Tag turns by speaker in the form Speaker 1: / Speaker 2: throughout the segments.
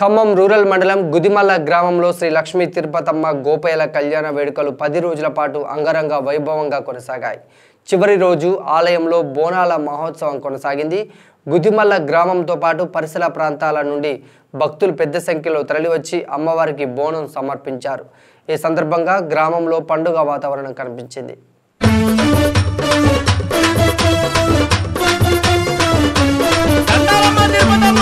Speaker 1: Khammam rural మండలం గుదిమల్ల గ్రామంలో శ్రీ లక్ష్మీ తిరుపతమ్మ గోపయ్యల కళ్యాణ వేడుకలు పది రోజుల పాటు అంగరంగ వైభవంగా కొనసాగాయి చివరి రోజు ఆలయంలో బోనాల మహోత్సవం కొనసాగింది గుదిమల్ల గ్రామంతో పాటు పరిసర ప్రాంతాల నుండి భక్తులు పెద్ద సంఖ్యలో తరలివచ్చి అమ్మవారికి బోనం సమర్పించారు ఈ సందర్భంగా గ్రామంలో పండుగ వాతావరణం కనిపించింది
Speaker 2: దండాలమ్మ తిరుపతమ్మ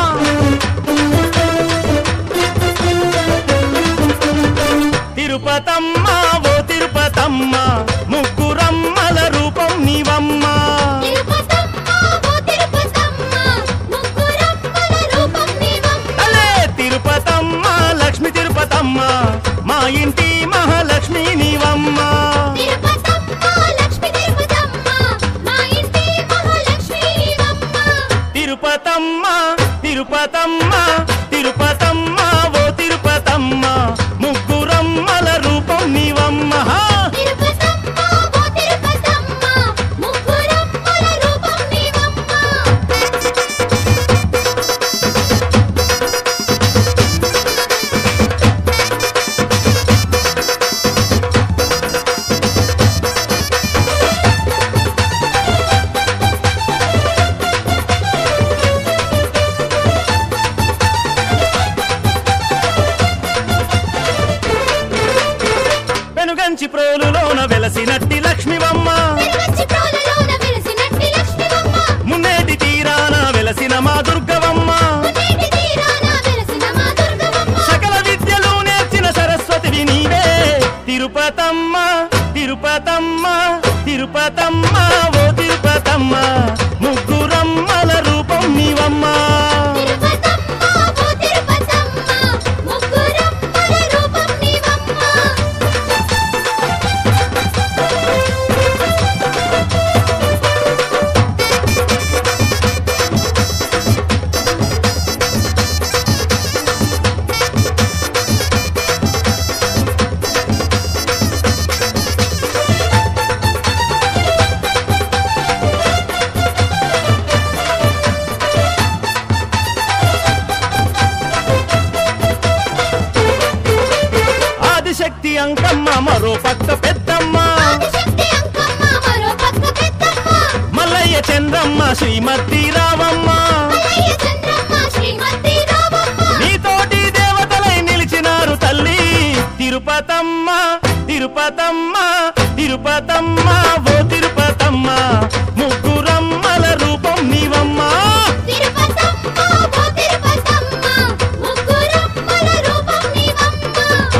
Speaker 2: తిరుపతమ్మ ఓ తిరుపతమ్మ ముగ్గురమ్మల రూపం నీవమ్మ
Speaker 3: తిరుపతమ్మ ఓ తిరుపతమ్మ ముగ్గురమ్మల రూపం నీవమ్మ
Speaker 2: తలే తిరుపతమ్మ లక్ష్మి తిరుపతమ్మ మా ఇంటి మహాలక్ష్మి నీవమ్మ
Speaker 3: తిరుపతమ్మ లక్ష్మి తిరుపతమ్మ మా ఇంటి మహాలక్ష్మి నీవమ్మ
Speaker 2: తిరుపతమ్మ తిరుపతమ్మ తిరుపతమ్మ ఓ తిరుపతమ్మ ముగ్గురమ్మల రూపం నీవమ్మ హా!
Speaker 3: తిరుపతమ్మ ఓ తిరుపతమ్మ ముగ్గురమ్మల రూపం నీవమ్మ
Speaker 2: వెనుగంచి ప్రోలులోన వెలసినట్టి లక్ష్మివమ్మ
Speaker 3: తిరువచ్చి ప్రోలలోన వెలసినట్టి లక్ష్మివమ్మ
Speaker 2: మున్నేటి తీరాన వెలసిన మా దుర్గవమ్మ
Speaker 3: మునేటి తీరాన వెలసిన మా దుర్గవమ్మ
Speaker 2: సకల విద్యలు నేర్చిన సరస్వతివి నీవే తిరుపతమ్మ తిరుపతమ్మ తిరుపతమ్మ ఓ తిరుపతమ్మ ముగ్గురమ్మల రూపం నీవమ్మ
Speaker 3: తిరుపతమ్మ ఓ తిరుపతమ్మ ముగ్గురమ్మల రూపం నీవమ్మ
Speaker 2: ఆదిశక్తి అంకమ్మ మరో పక్క పెద్దమ్మ
Speaker 3: ఆదిశక్తి అంకమ్మ మరో పక్క పెద్దమ్మ
Speaker 2: మల్లయ్య చంద్రమ్మ శ్రీమతి రావమ్మ
Speaker 3: మల్లయ్య చంద్రమ్మ శ్రీమతి రామమ్మ
Speaker 2: నీతోటి దేవతలై నిలిచినారు తల్లి తిరుపతమ్మ తిరుపతమ్మ తిరుపతమ్మ ఓ తిరుపతమ్మ ముగ్గురమ్మల రూపం నీవమ్మ
Speaker 3: తిరుపతమ్మ ఓ తిరుపతమ్మ ముగ్గురమ్మల రూపం నీవమ్మ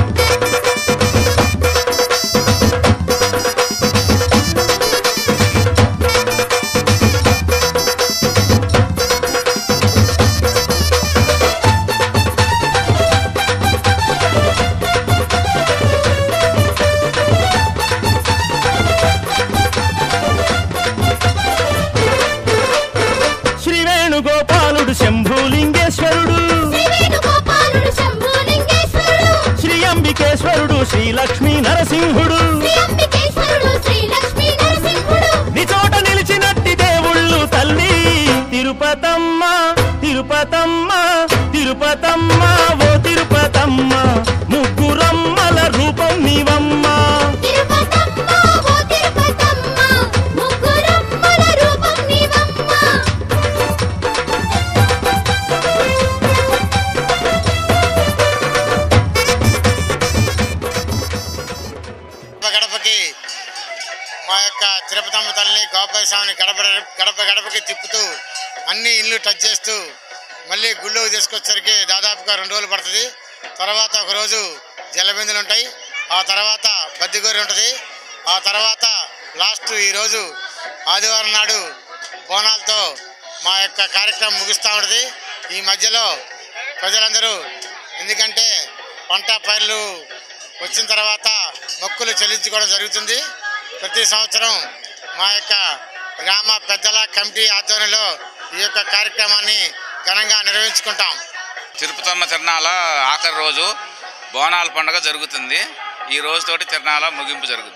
Speaker 2: శ్రీ వేణుగోపాలుడు శంభులింగేశ్వరుడు
Speaker 3: శ్రీ వేణుగోపాలుడు శంభులింగేశ్వరుడు
Speaker 2: శ్రీ అంబికేశ్వరుడు శ్రీ లక్ష్మీ నరసింహుడు
Speaker 3: శ్రీ అంబికేశ్వరుడు శ్రీ లక్ష్మీ నరసింహుడు
Speaker 2: నీ చోట నిలిచినట్టి దేవుళ్ళు తల్లి తిరుపతమ్మ తిరుపతమ్మ తిరుపతమ్మ ఓ తిరుపతమ్మ ముగ్గురమ్మల రూపం నీవమ్మ
Speaker 3: తిరుపతమ్మ ఓ తిరుపతమ్మ ముగ్గురమ్మల రూపం నీవమ్మ
Speaker 4: గడప గడపకి మా యొక్క తిరుపతమ్మ తల్లిని గోపాల స్వామిని గడప గడప గడపకి తిప్పుతూ అన్ని ఇల్లు టచ్ చేస్తూ మళ్ళీ గుళ్ళోకి తీసుకొచ్చేసరికి దాదాపుగా రెండు రోజులు పడుతుంది తర్వాత ఒకరోజు జలబిందులు ఉంటాయి ఆ తర్వాత బద్దిగోరి ఉంటుంది ఆ తర్వాత లాస్ట్ ఈరోజు ఆదివారం నాడు బోనాలతో మా యొక్క కార్యక్రమం ముగుస్తూ ఉంటుంది ఈ మధ్యలో ప్రజలందరూ ఎందుకంటే పంట పైర్లు వచ్చిన తర్వాత మొక్కులు చెల్లించుకోవడం జరుగుతుంది ప్రతి సంవత్సరం మా యొక్క గ్రామ పెద్దల కమిటీ ఆధ్వర్యంలో ఈ యొక్క కార్యక్రమాన్ని ఘనంగా నిర్వహించుకుంటాం
Speaker 5: తిరుపతమ్మ తిరణాల ఆఖరి రోజు బోనాల పండుగ జరుగుతుంది ఈ రోజుతోటి తిరణాల ముగింపు జరుగుతుంది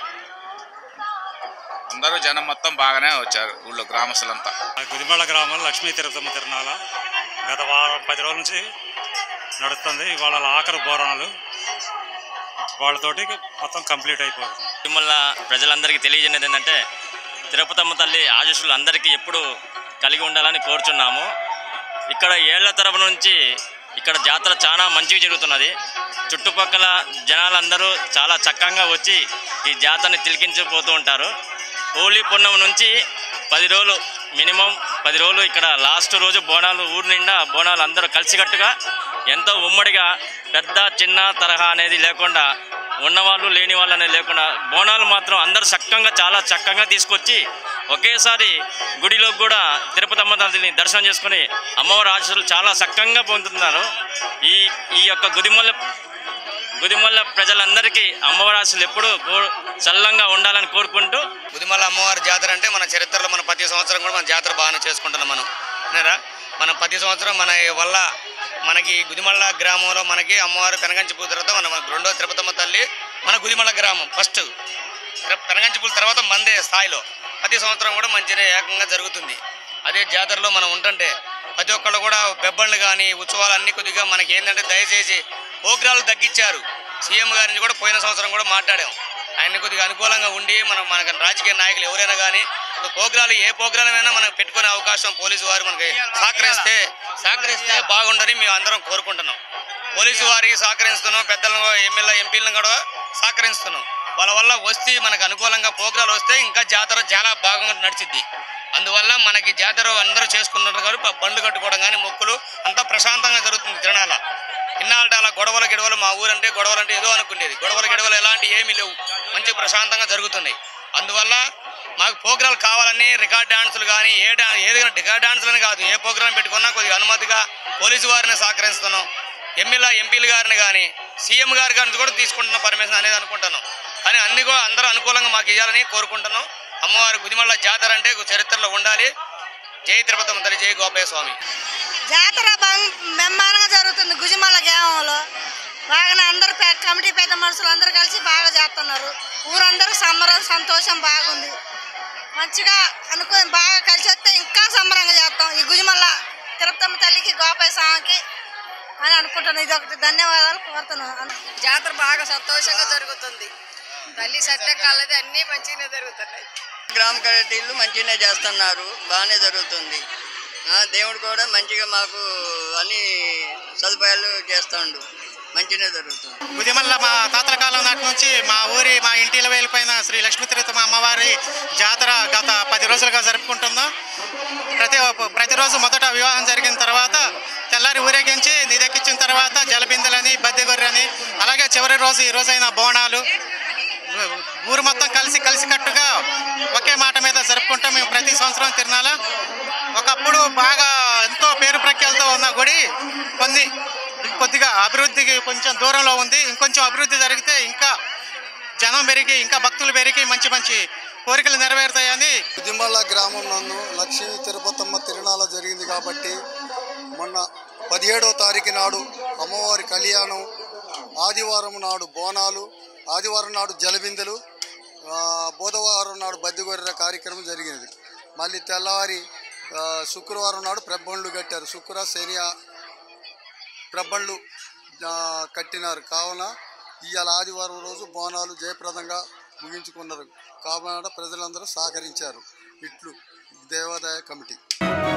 Speaker 5: అందరూ జనం మొత్తం బాగానే వచ్చారు ఊళ్ళో గ్రామస్తులంతా
Speaker 6: గుదిమళ్ళ గ్రామంలో లక్ష్మీ తిరుపతమ్మ తిరునాళ గత వారం పది రోజుల నుంచి నడుస్తుంది ఇవాళ ఆఖరి బోరాలు వాళ్ళతోటి మొత్తం కంప్లీట్ అయిపోతుంది
Speaker 7: తిరుమల ప్రజలందరికీ తెలియజేయడం ఏంటంటే తిరుపతమ్మ తల్లి ఆశీస్సులు అందరికీ ఎప్పుడు కలిగి ఉండాలని కోరుచున్నాము ఇక్కడ ఏళ్ల తరపు నుంచి ఇక్కడ జాతర చాలా మంచిగా జరుగుతున్నది చుట్టుపక్కల జనాలందరూ చాలా చక్కగా వచ్చి ఈ జాతరని తిలికించిపోతూ ఉంటారు హోలీ పున్నం నుంచి పది రోజులు మినిమం పది రోజులు ఇక్కడ లాస్ట్ రోజు బోనాలు ఊరు నిండా బోనాలు అందరూ కలిసికట్టుగా ఎంతో ఉమ్మడిగా పెద్ద చిన్న తరహా అనేది లేకుండా ఉన్నవాళ్ళు లేని వాళ్ళు అనేది లేకుండా బోనాలు మాత్రం అందరూ చక్కగా చాలా చక్కగా తీసుకొచ్చి ఒకేసారి గుడిలో కూడా తిరుపతి అమ్మతల్లిని దర్శనం చేసుకుని అమ్మవారి ఆశీస్సులు చాలా చక్కగా పొందుతున్నారు ఈ ఈ యొక్క గుదిమల్ల గుదిమల్ల ప్రజలందరికీ అమ్మవారి ఆశీస్సులు ఎప్పుడూ కో- చల్లంగా ఉండాలని కోరుకుంటూ
Speaker 8: ఉదిమల అమ్మవారి జాతర అంటే మన చరిత్రలో మన ప్రతి సంవత్సరం కూడా మన జాతర బాగానే చేసుకుంటున్నాం మనం విన్నారా మన ప్రతి సంవత్సరం మన వల్ల మనకి గుదిమల్ల గ్రామంలో మనకి అమ్మవారు పెనగంచిపూల తర్వాత మన మన రెండో తిరుపతమ్మ తల్లి మన గుదిమల్ల గ్రామం ఫస్ట్ పెనగంచిపూల తర్వాత మందే స్థాయిలో ప్రతి సంవత్సరం కూడా మంచిగా ఏకంగా జరుగుతుంది అదే జాతరలో మనం ఉంటుంటే ప్రతి ఒక్కళ్ళు కూడా బెబ్బళ్ళు కానీ ఉత్సవాలు అన్ని కొద్దిగా మనకి ఏంటంటే దయచేసి ప్రోగ్రాలు తగ్గించారు సీఎం గారిని కూడా పోయిన సంవత్సరం కూడా మాట్లాడాం ఆయన కొద్దిగా అనుకూలంగా ఉండి మనం మనకు రాజకీయ నాయకులు ఎవరైనా కానీ ప్రోగ్రాలు ఏ ప్రోగ్రాం అయినా మనం పెట్టుకునే అవకాశం పోలీసు వారు మనకి సహకరిస్తే సహకరిస్తే బాగుండని మేము అందరం కోరుకుంటున్నాం పోలీసు వారికి సహకరిస్తున్నాం పెద్దలను ఎమ్మెల్యే ఎంపీలను కూడా సహకరిస్తున్నాం వాళ్ళ వల్ల వస్తే మనకు అనుకూలంగా ప్రోగ్రాలు వస్తే ఇంకా జాతర చాలా బాగా నడిచిద్ది అందువల్ల మనకి జాతర అందరూ చేసుకున్నారు కాబట్టి బండ్లు కట్టుకోవడం కానీ మొక్కులు అంతా ప్రశాంతంగా జరుగుతుంది తిరణాల ఇన్నాళ్ళ అలా గొడవల గిడవలు మా ఊరంటే గొడవలు అంటే ఏదో అనుకునేది గొడవల గిడవలు ఎలాంటి ఏమీ లేవు మంచి ప్రశాంతంగా జరుగుతున్నాయి అందువల్ల మాకు ప్రోగ్రాలు కావాలని రికార్డ్ డాన్సులు కానీ ఏ డా ఏదైనా రికార్డ్ డాన్సులు అని కాదు ఏ ప్రోగ్రాం పెట్టుకున్నా కొద్దిగా అనుమతిగా పోలీసు వారిని సహకరిస్తున్నాం ఎమ్మెల్యే ఎంపీలు గారిని కానీ సీఎం గారి గారిని కూడా తీసుకుంటున్న పర్మిషన్ అనేది అనుకుంటున్నాం కానీ అన్ని కూడా అందరూ అనుకూలంగా మాకు ఇవ్వాలని కోరుకుంటున్నాం అమ్మవారి గుదిమల్ల జాతర అంటే చరిత్రలో ఉండాలి జై తిరుపతి తల్లి జై గోపయ్య స్వామి
Speaker 9: జాతర బాగా బ్రహ్మాండంగా జరుగుతుంది గుజిమల్ల గ్రామంలో బాగానే అందరు పె- కమిటీ పెద్ద మనుషులు అందరూ కలిసి బాగా చేస్తున్నారు ఊరందరూ సంబరం సంతోషం బాగుంది మంచిగా అనుకో బాగా కలిసి వస్తే ఇంకా సంబరంగా చేస్తాం ఈ గుజిమల్ల తిరుపతమ్మ తల్లికి గోపాయ స్వామికి అని అనుకుంటున్నాను ఇది ఒకటి ధన్యవాదాలు కోరుతున్నాను
Speaker 10: జాతర బాగా సంతోషంగా జరుగుతుంది తల్లి సత్యకాలది అన్నీ మంచిగానే జరుగుతున్నాయి
Speaker 11: గ్రామ కమిటీలు మంచిగానే చేస్తున్నారు బాగానే జరుగుతుంది ఆ, దేవుడు కూడా మంచిగా మాకు అన్ని సదుపాయాలు చేస్తుండు మంచిగానే జరుగుతుంది
Speaker 12: ఉదిమల్ల మా తాతల కాలం నాటి నుంచి మా ఊరి మా ఇంటిలో వెళ్ళిపోయిన శ్రీ లక్ష్మీ తిరుపతి అమ్మవారి జాతర గత పది రోజులుగా జరుపుకుంటున్నాం ప్రతి ప్రతిరోజు మొదట వివాహం జరిగిన తర్వాత తెల్లారి ఊరేగించి నిదెక్కించిన తర్వాత జలబిందెలని బద్దెగొర్రెని అలాగే చివరి రోజు ఈ రోజైన బోనాలు ఊరు మొత్తం కలిసి కలిసి కట్టుగా ఒకే మాట మీద జరుపుకుంటాం మేము ప్రతి సంవత్సరం తిరునాల ఒకప్పుడు బాగా ఎంతో పేరు ప్రఖ్యాలతో ఉన్న గుడి కొన్ని కొద్దిగా అభివృద్ధికి కొంచెం దూరంలో ఉంది ఇంకొంచెం అభివృద్ధి జరిగితే ఇంకా జనం పెరిగి ఇంకా భక్తులు పెరిగి మంచి మంచి కోరికలు నెరవేరుతాయని
Speaker 13: ఉదిమల్ల గ్రామం నందు లక్ష్మీ తిరుపతమ్మ తిరునాళ జరిగింది కాబట్టి మొన్న పదిహేడవ తారీఖు నాడు అమ్మవారి కళ్యాణం ఆదివారం నాడు బోనాలు ఆదివారం నాడు జలబిందెలు ఆ, బుధవారం నాడు బద్దెగొర్రె కార్యక్రమం జరిగినది మళ్ళీ తెల్లవారి ఆ, శుక్రవారం నాడు ప్రబండ్లు కట్టారు శుక్ర శని ఆ- ప్రబండ్లు ఆ, కట్టినారు కావున ఇవాళ ఆదివారం రోజు బోనాలు జయప్రదంగా ముగించుకున్నారు కాబట్టి ప్రజలందరూ సహకరించారు ఇట్లు దేవాదాయ కమిటీ